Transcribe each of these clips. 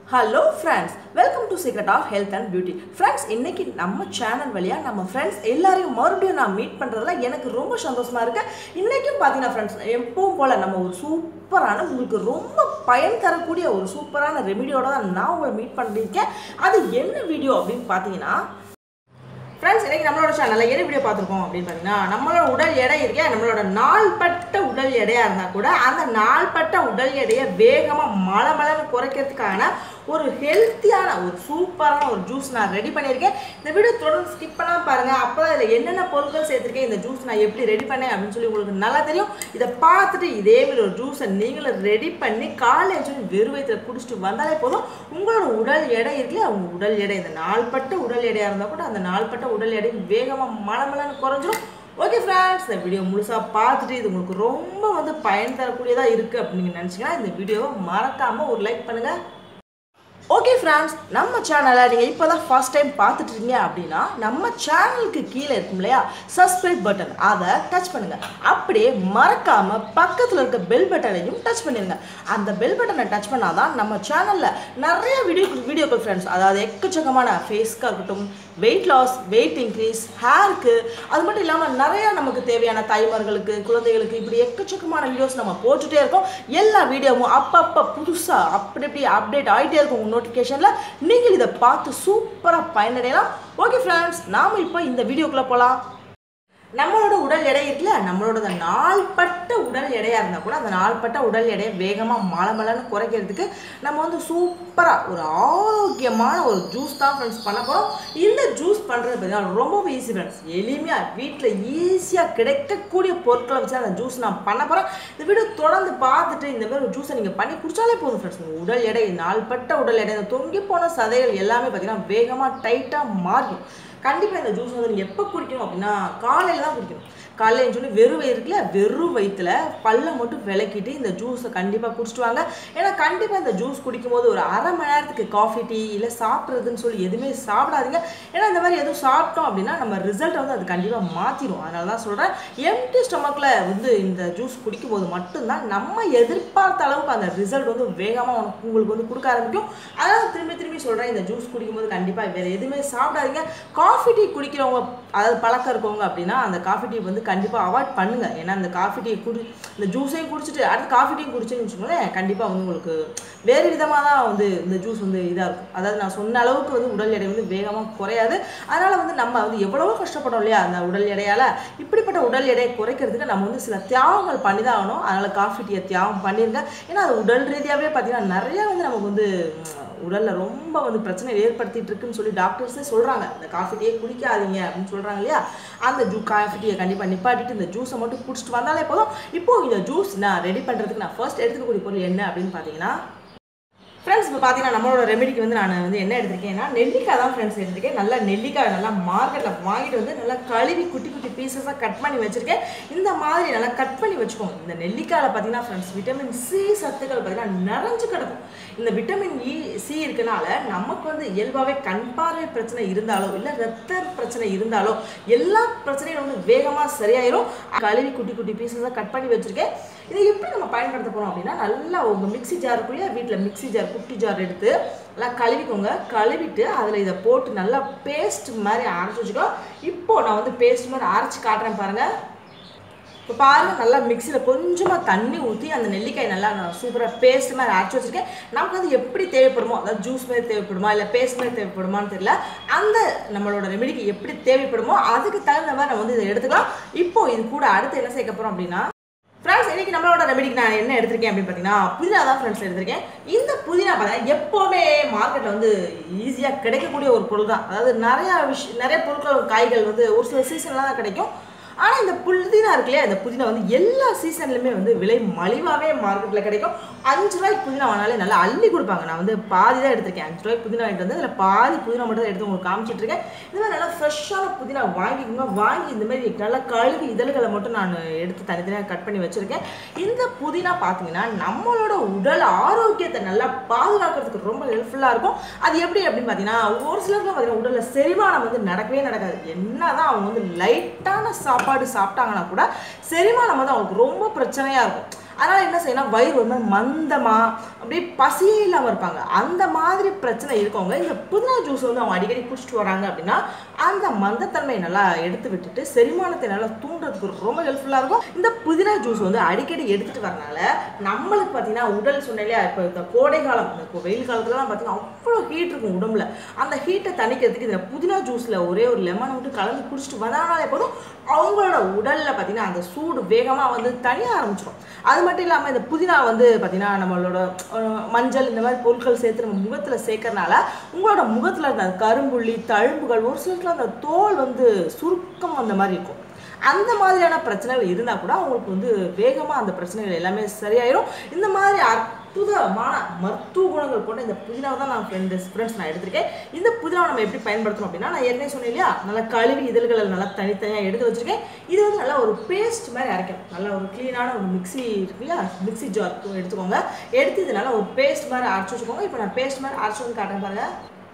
Hello friends welcome to secret of health and beauty friends இன்னைக்கு நம்ம channel வழியாக நம்ம ஃப்ரெண்ட்ஸ் எல்லாரையும் மறுபடியும் நான் மீட் பண்ணுறதுல எனக்கு ரொம்ப சந்தோஷமா இருக்கு இன்றைக்கும் பார்த்தீங்கன்னா ஃப்ரெண்ட்ஸ் எப்பவும் போல் நம்ம ஒரு சூப்பரான உங்களுக்கு ரொம்ப பயன் தரக்கூடிய ஒரு சூப்பரான ரெமிடியோட தான் நான் உங்களை மீட் பண்ணியிருக்கேன் அது என்ன வீடியோ அப்படின்னு பார்த்தீங்கன்னா ஃப்ரெண்ட்ஸ் இன்னைக்கு நம்மளோட சேனலில் என்ன வீடியோ பார்த்துருக்கோம் அப்படின்னு பார்த்தீங்கன்னா நம்மளோட உடல் எடை இருக்கே நம்மளோட நாள்பட்ட உடல் எடையாக இருந்தால் கூட அந்த நாள்பட்ட உடல் எடையை வேகமாக மலை மலைன்னு குறைக்கிறதுக்கான ஒரு ஹெல்த்தியான ஒரு சூப்பரான ஒரு ஜூஸ் நான் ரெடி பண்ணியிருக்கேன் இந்த வீடியோ தொடர்ந்து ஸ்கிப் பண்ணாமல் பாருங்கள் அப்போ தான் இதில் என்னென்ன பொருட்கள் சேர்த்துருக்கேன் இந்த ஜூஸ் நான் எப்படி ரெடி பண்ணேன் அப்படின்னு சொல்லி உங்களுக்கு நல்லா தெரியும் இதை பார்த்துட்டு இதே மாதிரி ஒரு ஜூஸை நீங்களும் ரெடி பண்ணி காலையில் சொல்லி வெறும் வயிற்றுல குடிச்சிட்டு வந்தாலே போதும் உங்களோட உடல் எடை இருக்குல்ல உங்கள் உடல் எடை இந்த நாள்பட்ட உடல் எடையாக இருந்தால் கூட அந்த நாள்பட்ட உடல் எடை வேகமாக மலமலன்னு குறைஞ்சிரும் ஓகே ஃப்ரெண்ட்ஸ் இந்த வீடியோ முழுசாக பார்த்துட்டு இது உங்களுக்கு ரொம்ப வந்து பயன் தரக்கூடியதாக இருக்குது அப்படின்னு நீங்கள் நினச்சிங்கன்னா இந்த வீடியோவை மறக்காமல் ஒரு லைக் பண்ணுங்கள் ஓகே ஃப்ரெண்ட்ஸ் நம்ம சேனலை நீங்கள் இப்போ தான் ஃபர்ஸ்ட் டைம் பார்த்துட்டு இருக்கீங்க அப்படின்னா நம்ம சேனலுக்கு கீழே இருக்கும் இல்லையா சப்ஸ்கிரைப் பட்டன் அதை டச் பண்ணுங்கள் அப்படியே மறக்காமல் பக்கத்தில் இருக்க பெல் பட்டனையும் டச் பண்ணிடுங்க அந்த பெல் பட்டனை டச் பண்ணால் தான் நம்ம சேனலில் நிறைய வீடியோ வீடியோக்கள் ஃப்ரெண்ட்ஸ் அதாவது எக்கச்சக்கமான ஃபேஸ்க்காக இருக்கட்டும் வெயிட் லாஸ் வெயிட் இன்க்ரீஸ் ஹேருக்கு அது மட்டும் இல்லாமல் நிறையா நமக்கு தேவையான தாய்மார்களுக்கு குழந்தைகளுக்கு இப்படி எக்கச்சக்கமான வீடியோஸ் நம்ம போட்டுகிட்டே இருக்கோம் எல்லா வீடியோவும் அப்பப்போ புதுசாக அப்படி இப்படி அப்டேட் ஆகிட்டே இருக்கும் உங்கள் நோட்டிஃபிகேஷனில் நீங்கள் இதை பார்த்து சூப்பராக பயனடையலாம் ஓகே ஃப்ரெண்ட்ஸ் நாம் இப்போ இந்த வீடியோக்குள்ளே போகலாம் நம்மளோட உடல் எடை இருக்குல்ல நம்மளோட அந்த நாள்பட்ட உடல் எடையாக இருந்தால் கூட அந்த நாள்பட்ட உடல் எடையை வேகமாக மலமலன்னு குறைக்கிறதுக்கு நம்ம வந்து சூப்பராக ஒரு ஆரோக்கியமான ஒரு ஜூஸ் தான் ஃப்ரெண்ட்ஸ் பண்ண போகிறோம் இந்த ஜூஸ் பண்ணுறது பார்த்தீங்கன்னா ரொம்ப ஈஸி ஃப்ரெண்ட்ஸ் எளிமையாக வீட்டில் ஈஸியாக கிடைக்கக்கூடிய பொருட்களை வச்சு அந்த ஜூஸ் நான் பண்ண போகிறேன் இந்த வீடியோ தொடர்ந்து பார்த்துட்டு இந்த மாதிரி ஒரு ஜூஸை நீங்கள் பண்ணி குடிச்சாலே போதும் ஃப்ரெண்ட்ஸ் உங்கள் உடல் எடை நாள்பட்ட உடல் எடை இந்த தொங்கி போன சதைகள் எல்லாமே பார்த்தீங்கன்னா வேகமாக டைட்டாக மாறும் கண்டிப்பாக இந்த ஜூஸ் வந்து நீங்கள் எப்போ குடிக்கணும் அப்படின்னா காலையில் தான் குடிக்கணும் காலையில் சொல்லி வெறும் வயிறுல வெறும் வயிற்றுல பல்லை மட்டும் விளக்கிட்டு இந்த ஜூஸை கண்டிப்பாக குடிச்சிட்டு வாங்க ஏன்னா கண்டிப்பாக இந்த ஜூஸ் குடிக்கும்போது ஒரு அரை மணி நேரத்துக்கு காஃபி டீ இல்லை சாப்பிட்றதுன்னு சொல்லி எதுவுமே சாப்பிடாதீங்க ஏன்னா இந்த மாதிரி எதுவும் சாப்பிட்டோம் அப்படின்னா நம்ம ரிசல்ட்டை வந்து அது கண்டிப்பாக மாற்றிடும் அதனால தான் சொல்கிறேன் எம்டி ஸ்டொமக்கில் வந்து இந்த ஜூஸ் குடிக்கும்போது மட்டும்தான் நம்ம எதிர்பார்த்த அளவுக்கு அந்த ரிசல்ட் வந்து வேகமாக உனக்கு உங்களுக்கு வந்து கொடுக்க ஆரம்பிக்கும் அதனால் திரும்பி திரும்பி சொல்கிறேன் இந்த ஜூஸ் குடிக்கும்போது கண்டிப்பாக வேறு எதுவுமே சாப்பிடாதீங்க காஃபி டீ குடிக்கிறவங்க அதாவது பழக்கம் இருக்கவங்க அப்படின்னா அந்த காஃபி டீ வந்து கண்டிப்பாக அவாய்ட் பண்ணுங்கள் ஏன்னா அந்த காஃபி டீ குடி இந்த ஜூஸையும் குடிச்சிட்டு அடுத்து காஃபி டீ குடிச்சுன்னு வச்சுக்கோங்களேன் கண்டிப்பாக வந்து உங்களுக்கு வேறு விதமாக தான் வந்து இந்த ஜூஸ் வந்து இதாக இருக்கும் அதாவது நான் சொன்ன அளவுக்கு வந்து உடல் எடை வந்து வேகமாக குறையாது அதனால் வந்து நம்ம வந்து எவ்வளவோ கஷ்டப்படும் இல்லையா அந்த உடல் எடையால் இப்படிப்பட்ட உடல் எடையை குறைக்கிறதுக்கு நம்ம வந்து சில தியாகங்கள் பண்ணி தான் ஆகணும் அதனால் காஃபி டீயை தியாகம் பண்ணிருங்க ஏன்னா அது உடல் ரீதியாகவே பார்த்தீங்கன்னா நிறையா வந்து நமக்கு வந்து உடலில் ரொம்ப வந்து பிரச்சனை ஏற்படுத்திட்டு இருக்குன்னு சொல்லி டாக்டர்ஸே சொல்கிறாங்க இந்த காஃபி டீயை குடிக்காதீங்க அப்படின்னு சொல்கிறாங்க இல்லையா அந்த ஜூ காஃபி டீயை கண்டிப்பாக நிப்பாட்டிட்டு இந்த ஜூஸை மட்டும் குடிச்சிட்டு வந்தாலே போதும் இப்போது இந்த ஜூஸ் நான் ரெடி பண்ணுறதுக்கு நான் ஃபர்ஸ்ட் எடுத்துக்கக்கூடிய பொருள் என்ன அப்படின்னு பார்த்தீங்கன்னா ஃப்ரெண்ட்ஸ் இப்போ பார்த்தீங்கன்னா நம்மளோட ரெமெடிக்கு வந்து நான் வந்து என்ன எடுத்திருக்கேன்னா நெல்லிக்காய் தான் ஃப்ரெண்ட்ஸ் எடுத்திருக்கேன் நல்லா நெல்லிக்காய் நல்லா மார்க்கெட்டில் வாங்கிட்டு வந்து நல்லா கழுவி குட்டி குட்டி பீசஸாக கட் பண்ணி வச்சுருக்கேன் இந்த மாதிரி நல்லா கட் பண்ணி வச்சுக்கோங்க இந்த நெல்லிக்காயில் பார்த்தீங்கன்னா ஃப்ரெண்ட்ஸ் விட்டமின் சி சத்துக்கள் பார்த்தீங்கன்னா நிறைஞ்சு கிடக்கும் இந்த விட்டமின் இ சி இருக்கனால நமக்கு வந்து இயல்பாகவே கண் பார்வை பிரச்சனை இருந்தாலோ இல்லை ரத்த பிரச்சனை இருந்தாலோ எல்லா பிரச்சனையும் வந்து வேகமாக சரியாயிரும் கழுவி குட்டி குட்டி பீசஸாக கட் பண்ணி வச்சுருக்கேன் இதை எப்படி நம்ம பயன்படுத்த போகிறோம் அப்படின்னா நல்லா உங்கள் மிக்சி ஜாருக்குள்ளேயே வீட்டில் மிக்சி ஜார் குட்டி ஜார் எடுத்து நல்லா கழுவிக்கோங்க கழுவிட்டு அதில் இதை போட்டு நல்லா பேஸ்ட் மாதிரி அரைச்சி வச்சுக்கோ இப்போது நான் வந்து பேஸ்ட் மாதிரி அரைச்சி காட்டுறேன் பாருங்கள் இப்போ பாருங்கள் நல்லா மிக்சியில் கொஞ்சமாக தண்ணி ஊற்றி அந்த நெல்லிக்காய் நல்லா நான் சூப்பராக பேஸ்ட் மாதிரி அரைச்சி வச்சுருக்கேன் நமக்கு வந்து எப்படி தேவைப்படுமோ அதாவது ஜூஸ் மாதிரி தேவைப்படுமா இல்லை பேஸ்ட் மாதிரி தேவைப்படுமான்னு தெரியல அந்த நம்மளோட ரெமெடிக்கு எப்படி தேவைப்படுமோ அதுக்கு தகுந்த மாதிரி நம்ம வந்து இதை எடுத்துக்கலாம் இப்போது இது கூட அடுத்து என்ன சேர்க்க போகிறோம் அப்படின்னா ஃப்ரெண்ட்ஸ் இன்னைக்கு நம்மளோட ரெமெடிக்கு நான் என்ன எடுத்திருக்கேன் அப்படின்னு பார்த்தீங்கன்னா புதினா தான் ஃப்ரெண்ட்ஸ் எடுத்திருக்கேன் இந்த புதினா பார்த்தீங்கன்னா எப்போவுமே மார்க்கெட்டில் வந்து ஈஸியாக கிடைக்கக்கூடிய ஒரு பொருள் தான் அதாவது நிறையா விஷ் நிறைய பொருட்கள் காய்கள் வந்து ஒரு சில சீசன்லாம் தான் கிடைக்கும் ஆனால் இந்த புதினா இருக்கு இல்லையா இந்த புதினா வந்து எல்லா சீசன்லையுமே வந்து விலை மலிவாகவே மார்க்கெட்டில் கிடைக்கும் அஞ்சு ரூபாய்க்கு புதினா வாங்கினாலே நல்லா அள்ளி கொடுப்பாங்க நான் வந்து பாதி தான் எடுத்திருக்கேன் அஞ்சு ரூபாய்க்கு புதினா வாங்கிட்டு வந்து அதில் பாதி புதினா மட்டும் தான் எடுத்து உங்களுக்கு காமிச்சிட்டு இருக்கேன் இந்த மாதிரி நல்லா ஃப்ரெஷ்ஷான புதினா வாங்கிக்கோங்க வாங்கி இந்த மாதிரி நல்லா கழுவி இதழ்களை மட்டும் நான் எடுத்து தனித்தனியாக கட் பண்ணி வச்சுருக்கேன் இந்த புதினா பார்த்தீங்கன்னா நம்மளோட உடல் ஆரோக்கியத்தை நல்லா பாதுகாக்கிறதுக்கு ரொம்ப ஹெல்ப்ஃபுல்லாக இருக்கும் அது எப்படி அப்படின்னு பார்த்தீங்கன்னா ஒரு சிலருக்கு பார்த்தீங்கன்னா உடலில் செரிமானம் வந்து நடக்கவே நடக்காது என்ன தான் அவங்க வந்து லைட்டான சாப்பாடு சாப்பிட்டாங்கன்னா கூட செரிமானம் வந்து அவங்களுக்கு ரொம்ப பிரச்சனையாக இருக்கும் அதனால் என்ன செய்யணும் வயிறு ஒரு மாதிரி மந்தமாக அப்படியே பசியே இல்லாமல் இருப்பாங்க அந்த மாதிரி பிரச்சனை இருக்கவங்க இந்த புதினா ஜூஸ் வந்து அவங்க அடிக்கடி குடிச்சிட்டு வராங்க அப்படின்னா அந்த மந்தத்தன்மையை நல்லா எடுத்து விட்டுட்டு செரிமானத்தை நல்லா தூண்டுறதுக்கு ரொம்ப ஹெல்ப்ஃபுல்லாக இருக்கும் இந்த புதினா ஜூஸ் வந்து அடிக்கடி எடுத்துகிட்டு வரனால நம்மளுக்கு பார்த்தீங்கன்னா உடல் சொன்னாலே இப்போ இந்த கோடை காலம் இந்த இப்போ வெயில் காலத்துலலாம் பார்த்தீங்கன்னா அவ்வளோ ஹீட் இருக்கும் உடம்புல அந்த ஹீட்டை தணிக்கிறதுக்கு இந்த புதினா ஜூஸில் ஒரே ஒரு லெமனை விட்டு கலந்து குடிச்சிட்டு வந்தாலே போதும் அவங்களோட உடலில் பார்த்தீங்கன்னா அந்த சூடு வேகமாக வந்து தனிய ஆரம்பிச்சிடும் அது மட்டும் இல்லாமல் இந்த புதினா வந்து பார்த்தீங்கன்னா நம்மளோட அஹ், மஞ்சள் இந்த மாதிரி பொருட்கள் சேர்த்து நம்ம முகத்தில் சேர்க்கறனால உங்களோட முகத்தில் இருந்த அந்த கரும்புள்ளி தழும்புகள் ஒரு சிலருக்கு அந்த தோல் வந்து சுருக்கம் அந்த மாதிரி இருக்கும் அந்த மாதிரியான பிரச்சனைகள் இருந்தால் கூட அவங்களுக்கு வந்து வேகமாக அந்த பிரச்சனைகள் எல்லாமே சரியாயிடும் இந்த மாதிரி அற்புதமான மருத்துவ குணங்கள் கொண்ட இந்த புதினாவை தான் நான் ஃப்ரெண்ட்ஸ் ஃப்ரெண்ட்ஸ் நான் எடுத்திருக்கேன் இந்த புதினாவை நம்ம எப்படி பயன்படுத்தணும் அப்படின்னா நான் ஏற்கனவே சொன்னேன் இல்லையா நல்லா கழுவி இதழ்களை நல்லா தனித்தனியாக எடுத்து வச்சிருக்கேன் இது வந்து நல்லா ஒரு பேஸ்ட் மாதிரி அரைக்கணும் நல்லா ஒரு க்ளீனான ஒரு மிக்ஸி இருக்கு இல்லையா மிக்ஸி ஜார் எடுத்துக்கோங்க எடுத்து இது நல்லா ஒரு பேஸ்ட் மாதிரி அரைச்சி வச்சுக்கோங்க இப்போ நான் பேஸ்ட் மாதிரி அரைச்சி வந்து காட்டுறேன் பாருங்க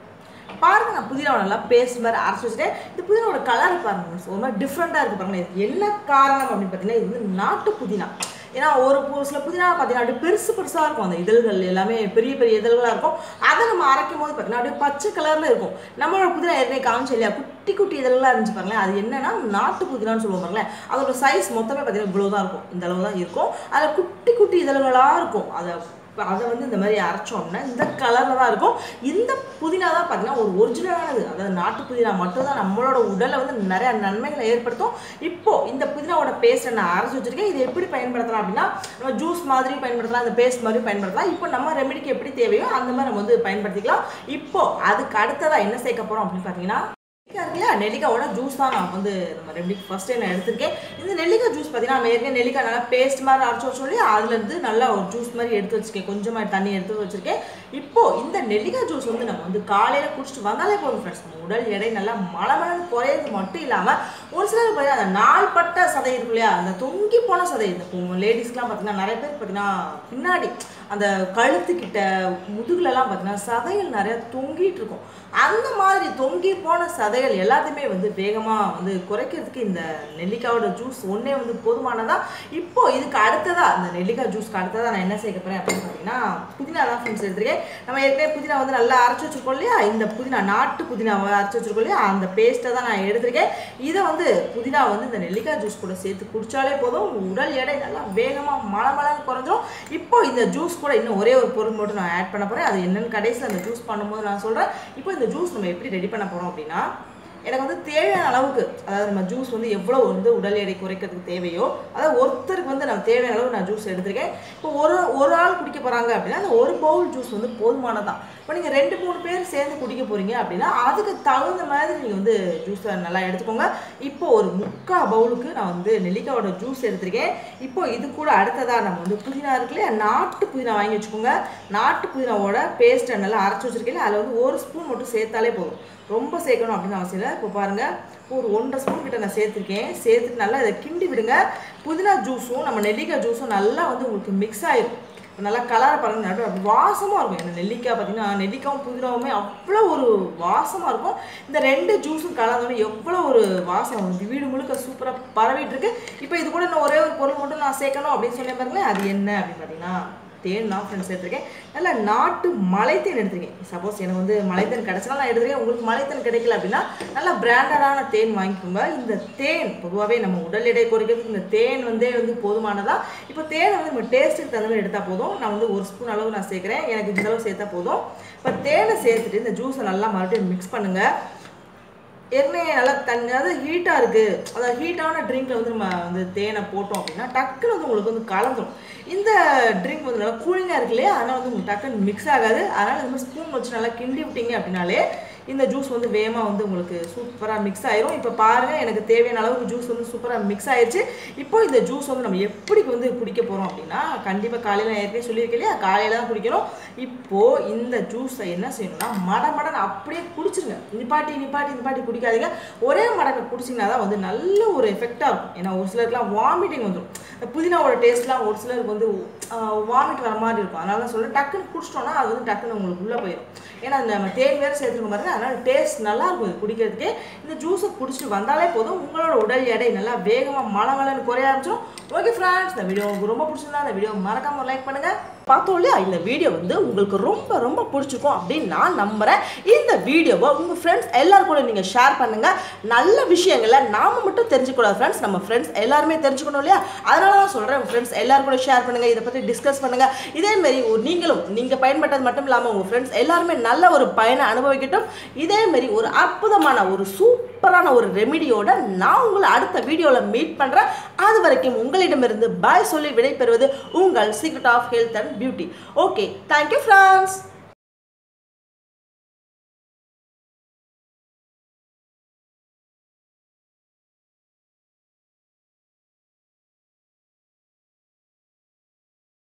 பாருங்க நான் புதினாவை நல்லா பேஸ்ட் மாதிரி அரைச்சி வச்சுட்டேன் இந்த புதினாவோட கலர் பாருங்க miss. ஒரு மாதிரி டிஃப்ரெண்ட்டாக இருக்குது பாருங்க இது என்ன காரணம் அப்படின்னு பார்த்தீங்கன்னா இது வந்து நாட்டு புதினா ஏன்னா ஒரு ஒரு சில புதினா பார்த்தீங்கன்னா அப்படியே பெருசு பெருசாக இருக்கும் அந்த இதழ்கள் எல்லாமே பெரிய பெரிய இதழ்களாக இருக்கும் அதை நம்ம அரைக்கும் போது பார்த்தீங்கன்னா அப்படியே பச்சை கலரில் இருக்கும் நம்மளோட புதினா ஏற்கனவே காமிச்சு இல்லையா குட்டி குட்டி இதழ்களாக இருந்துச்சு பாருங்களேன் அது என்னன்னா நாட்டு புதினான்னு சொல்லுவோம் பாருங்களேன் அதோட சைஸ் மொத்தமே பார்த்தீங்கன்னா இவ்வளோ தான் இருக்கும் இந்த அளவு தான் இருக்கும் அதில் குட்டி குட்டி இதழ்களாக இருக்கும் அதை அதை வந்து இந்த மாதிரி அரைச்சோம்னா இந்த கலரில் தான் இருக்கும் இந்த புதினா தான் பார்த்தீங்கன்னா ஒரு ஒரிஜினலானது அதாவது நாட்டு புதினா மட்டும்தான் நம்மளோட உடலை வந்து நிறைய நன்மைகளை ஏற்படுத்தும் இப்போ இந்த புதினாவோட பேஸ்ட்டை நான் அரைச்சி வச்சிருக்கேன் இது எப்படி பயன்படுத்தலாம் அப்படின்னா நம்ம ஜூஸ் மாதிரி பயன்படுத்தலாம் இந்த பேஸ்ட் மாதிரி பயன்படுத்தலாம் இப்போ நம்ம ரெமெடிக்கு எப்படி தேவையோ அந்த மாதிரி நம்ம வந்து பயன்படுத்திக்கலாம் இப்போ அதுக்கு அடுத்ததாக என்ன சேர்க்க போகிறோம் அப்படின்னு பார்த்தீங்கன்னா நெல்லிக்காய் இருக்கு இல்லையா நெல்லிக்காயோட ஜூஸ் தான் நான் வந்து நம்ம ரெண்டு ஃபர்ஸ்ட் நான் எடுத்திருக்கேன் இந்த நெல்லிக்காய் ஜூஸ் பார்த்தீங்கன்னா நம்ம ஏற்கனவே நெல்லிக்காய் நல்லா பேஸ்ட் மாதிரி அரைச்சி வச்சோம் இல்லையா அதுலேருந்து நல்லா ஒரு ஜூஸ் மாதிரி எடுத்து வச்சிருக்கேன் கொஞ்சமாக தண்ணி எடுத்து வச்சிருக்கேன் இப்போ இந்த நெல்லிக்காய் ஜூஸ் வந்து நம்ம வந்து காலையில் குடிச்சிட்டு வந்தாலே போதும் ஃப்ரெண்ட்ஸ் நம்ம உடல் எடை நல்லா மலமலன்னு குறையிறது மட்டும் இல்லாமல் ஒரு சிலர் பார்த்தீங்கன்னா அந்த நாள்பட்ட சதை இருக்கு இல்லையா அந்த தொங்கி போன சதை இந்த லேடிஸ்க்குலாம் பார்த்தீங்கன்னா நிறைய பேர் பார்த்தீங்கன்னா பின்னாடி அந்த கழுத்துக்கிட்ட முதுகுலலாம் பார்த்தீங்கன்னா சதைகள் நிறைய தொங்கிட்டு இருக்கும் அந்த மாதிரி தொங்கி போன சதைகள் எல்லாத்தையுமே வந்து வேகமாக வந்து குறைக்கிறதுக்கு இந்த நெல்லிக்காயோட ஜூஸ் ஒன்றே வந்து போதுமானதா இப்போ இதுக்கு அடுத்ததா இந்த நெல்லிக்காய் ஜூஸ்க்கு அடுத்ததா நான் என்ன சேர்க்க போகிறேன் அப்படின்னு பார்த்தீங்கன்னா புதினா தான் ஃப்ரெண்ட்ஸ் எடுத்துருக்கேன் நம்ம ஏற்கனவே புதினா வந்து நல்லா அரைச்சி வச்சிருக்கோம் இல்லையா இந்த புதினா நாட்டு புதினாவை அரைச்சி வச்சிருக்கோம் இல்லையா அந்த பேஸ்ட்டை தான் நான் எடுத்திருக்கேன் இதை வந்து புதினா வந்து இந்த நெல்லிக்காய் ஜூஸ் கூட சேர்த்து குடிச்சாலே போதும் உங்க உடல் எடை நல்லா வேகமாக மழை மழைன்னு குறைஞ்சிரும் இப்போ இந்த ஜூஸ் கூட இன்னும் ஒரே ஒரு பொருள் மட்டும் நான் ஆட் பண்ண போகிறேன் அது என்னன்னு கடைசியில் அந்த ஜூஸ் பண்ணும்போது நான் சொல்கிறேன் இப்போ இந்த ஜூஸ் நம்ம எப்படி ரெடி பண்ண போகிறோம் அப்படின்னா எனக்கு வந்து தேவையான அளவுக்கு அதாவது நம்ம ஜூஸ் வந்து எவ்வளோ வந்து உடல் எடை குறைக்கிறதுக்கு தேவையோ அதாவது ஒருத்தருக்கு வந்து நான் தேவையான அளவு நான் ஜூஸ் எடுத்திருக்கேன் இப்போ ஒரு ஒரு ஆள் குடிக்க போகிறாங்க அப்படின்னா அந்த ஒரு பவுல் ஜூஸ் வந்து போதுமானதான் இப்போ நீங்கள் ரெண்டு மூணு பேர் சேர்ந்து குடிக்க போகிறீங்க அப்படின்னா அதுக்கு தகுந்த மாதிரி நீங்கள் வந்து ஜூஸை நல்லா எடுத்துக்கோங்க இப்போ ஒரு முக்கால் பவுலுக்கு நான் வந்து நெல்லிக்காயோட ஜூஸ் எடுத்திருக்கேன் இப்போ இது கூட அடுத்ததாக நம்ம வந்து புதினா இருக்கு இல்லையா நாட்டு புதினா வாங்கி வச்சுக்கோங்க நாட்டு புதினாவோட பேஸ்ட்டை நல்லா அரைச்சி வச்சிருக்கீங்க அதில் வந்து ஒரு ஸ்பூன் மட்டும் சேர்த்தாலே போதும் ரொம்ப சேர்க்கணும் அப்படின்னு அவசியம் இல்லை இப்போ பாருங்கள் ஒரு ஒன்றரை ஸ்பூன் கிட்ட நான் சேர்த்துருக்கேன் சேர்த்துட்டு நல்லா இதை கிண்டி விடுங்க புதினா ஜூஸும் நம்ம நெல்லிக்காய் ஜூஸும் நல்லா வந்து உங்களுக்கு மிக்ஸ் ஆயிரும் இப்ப நல்லா கலரை பாருங்க நடு அப்படி வாசமாக இருக்கும் இந்த நெல்லிக்காய் பார்த்தீங்கன்னா நெல்லிக்காயும் புதினாவுமே அவ்வளோ ஒரு வாசமாக இருக்கும் இந்த ரெண்டு ஜூஸும் கலந்தோடனே எவ்வளோ ஒரு வாசம் வந்து வீடு முழுக்க சூப்பராக பரவிட்டு இருக்கு இப்போ இது கூட இன்னும் ஒரே ஒரு பொருள் மட்டும் நான் சேர்க்கணும் அப்படின்னு சொன்னேன் பாருங்களேன் அது என்ன அப்படின்னு பார்த்தீங்கன்னா தேன் தான் ஃப்ரெண்ட்ஸ் எடுத்திருக்கேன் நல்லா நாட்டு மலைத்தேன் எடுத்திருக்கேன் சப்போஸ் எனக்கு வந்து மலைத்தேன் கிடச்சினா நான் எடுத்திருக்கேன் உங்களுக்கு மலைத்தேன் கிடைக்கல அப்படின்னா நல்லா பிராண்டடான தேன் வாங்கிக்கோங்க இந்த தேன் பொதுவாகவே நம்ம உடல் எடை குறைக்கிறதுக்கு இந்த தேன் வந்தே வந்து போதுமானதா இப்போ தேனை வந்து நம்ம டேஸ்ட்டுக்கு தகுந்த மாதிரி எடுத்தால் போதும் நான் வந்து ஒரு ஸ்பூன் அளவு நான் சேர்க்குறேன் எனக்கு இந்த அளவு சேர்த்தா போதும் இப்போ தேனை சேர்த்துட்டு இந்த ஜூஸை நல்லா மறுபடியும் மிக்ஸ் பண்ணுங்கள் ஏற்கனவே நல்லா தண்ணி அதாவது ஹீட்டாக இருக்குது அதாவது ஹீட்டான ட்ரிங்க்கில் வந்து நம்ம வந்து தேனை போட்டோம் அப்படின்னா டக்குன்னு வந்து உங்களுக்கு வந்து கலந்துரும் இந்த ட்ரிங்க் வந்து நல்லா கூலிங்காக இருக்கு இல்லையா அதனால் வந்து உங்களுக்கு டக்குன்னு மிக்ஸ் ஆகாது அதனால் இந்த மாதிரி ஸ்பூன் வச்சு நல்லா கிண்டி விட்டீங்க அப்படின்னாலே இந்த ஜூஸ் வந்து வேகமாக வந்து உங்களுக்கு சூப்பராக மிக்ஸ் ஆயிரும் இப்போ பாருங்கள் எனக்கு தேவையான அளவுக்கு ஜூஸ் வந்து சூப்பராக மிக்ஸ் ஆயிடுச்சு இப்போ இந்த ஜூஸ் வந்து நம்ம எப்படி வந்து குடிக்க போகிறோம் அப்படின்னா கண்டிப்பாக காலையில் நான் ஏற்கனவே சொல்லியிருக்கேன் இல்லையா காலையில் தான் குடிக்கணும் இப்போது இந்த ஜூஸை என்ன செய்யணும்னா மட மடன்னு அப்படியே குடிச்சிருங்க நிப்பாட்டி நிப்பாட்டி நிப்பாட்டி குடிக்காதீங்க ஒரே மடக்க குடிச்சிங்கன்னா தான் வந்து நல்ல ஒரு எஃபெக்டாக இருக்கும் ஏன்னா ஒரு சிலருக்குலாம் வாமிட்டிங் வந்துடும் இந்த புதினாவோட டேஸ்ட்லாம் ஒரு சிலருக்கு வந்து வாமிட் வர மாதிரி இருக்கும் அதனால தான் சொல்கிறேன் டக்குன்னு குடிச்சிட்டோன்னா அது வந்து டக்குன்னு உங்களுக்கு உள்ளே போயிடும் ஏன்னா அந்த நம்ம தேன் வேறு சேர்த்துருக்க பாருங்க அதனால டேஸ்ட் நல்லா இருக்கும் இது குடிக்கிறதுக்கு இந்த ஜூஸை குடிச்சிட்டு வந்தாலே போதும் உங்களோட உடல் எடை நல்லா வேகமாக மழை மழைன்னு குறைய ஆரம்பிச்சிடும் ஓகே ஃப்ரெண்ட்ஸ் இந்த வீடியோ உங்களுக்கு ரொம்ப பிடிச்சிருந்தா இந்த வீடியோ மறக்காம லைக் பண்ணுங்க பார்த்தோம் இல்லையா இந்த வீடியோ வந்து உங்களுக்கு ரொம்ப ரொம்ப பிடிச்சிருக்கும் அப்படின்னு நான் நம்புறேன் இந்த வீடியோவை உங்க ஃப்ரெண்ட்ஸ் எல்லாரும் கூட நீங்க ஷேர் பண்ணுங்க நல்ல விஷயங்களை நாம மட்டும் தெரிஞ்சுக்கூடாது ஃப்ரெண்ட்ஸ் நம்ம ஃப்ரெண்ட்ஸ் எல்லாருமே தெரிஞ்சுக்கணும் இல்லையா அதனால தான் சொல்றேன் உங்க ஃப்ரெண்ட்ஸ் எல்லாரும் கூட ஷேர் பண்ணுங்க இதை பத்தி டிஸ்கஸ் பண்ணுங்க இதே மாதிரி ஒரு நீங்களும் நீங்க பயன்பட்டது மட்டும் இல்லாம உங்க ஃப்ரெண்ட்ஸ் எல்லாருமே நல்ல ஒரு பயனை அனுபவிக்கட்டும் இதே மாதிரி ஒரு அற்புதமான ஒரு சூப்பரான ஒரு ரெமிடியோட நான் உங்களை அடுத்த வீடியோவில் மீட் பண்ணுறேன் அது வரைக்கும் உங்களிடமிருந்து பாய் சொல்லி விடைபெறுவது உங்கள் secret of health and beauty okay thank you friends